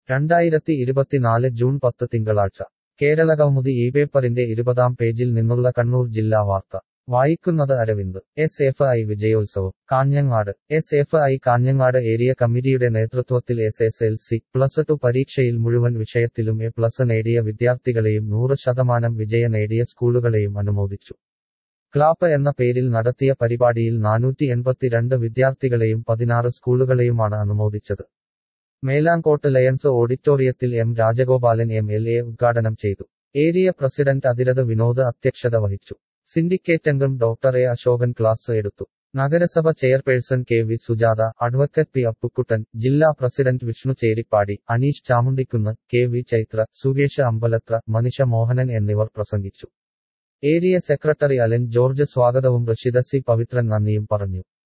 രണ്ടായിരത്തി ഇരുപത്തിനാല് ജൂൺ പത്ത് തിങ്കളാഴ്ച കേരളകൗമുദി ഈ പേപ്പറിന്റെ ഇരുപതാം പേജിൽ നിന്നുള്ള കണ്ണൂർ ജില്ലാ വാർത്ത വായിക്കുന്നത് അരവിന്ദ് എസ് എഫ് ഐ വിജയോത്സവം Kanhangad S F I Kanhangad area കമ്മിറ്റിയുടെ നേതൃത്വത്തിൽ S S L C plus two പരീക്ഷയിൽ മുഴുവൻ വിഷയത്തിലും എ പ്ലസ് നേടിയ വിദ്യാർത്ഥികളെയും നൂറ് ശതമാനം വിജയ നേടിയ സ്കൂളുകളെയും അനുമോദിച്ചു ക്ലാപ്പ് എന്ന പേരിൽ നടത്തിയ പരിപാടിയിൽ നാനൂറ്റി എൺപത്തിരണ്ട് വിദ്യാർത്ഥികളെയും പതിനാറ് സ്കൂളുകളെയുമാണ് അനുമോദിച്ചത് മേലാങ്കോട്ട് ലയൺസ് ഓഡിറ്റോറിയത്തിൽ M Rajagopalan M L A ഉദ്ഘാടനം ചെയ്തു ഏരിയ പ്രസിഡന്റ് അതിരത് വിനോദ് അധ്യക്ഷത വഹിച്ചു സിൻഡിക്കേറ്റ് അംഗം ഡോക്ടർ എ അശോകൻ ക്ലാസ് എടുത്തു നഗരസഭ chairperson K V Sujatha advocate P Appukuttan ജില്ലാ president Vishnu Cheripadi Aneesh Chamundikkunnu K V Chaithra Sukesh Ambalathara Manisha Mohanan എന്നിവർ പ്രസംഗിച്ചു ഏരിയ സെക്രട്ടറി അലൻ ജോർജ് സ്വാഗതവും റഷിദ സി പവിത്രൻ നന്ദിയും പറഞ്ഞു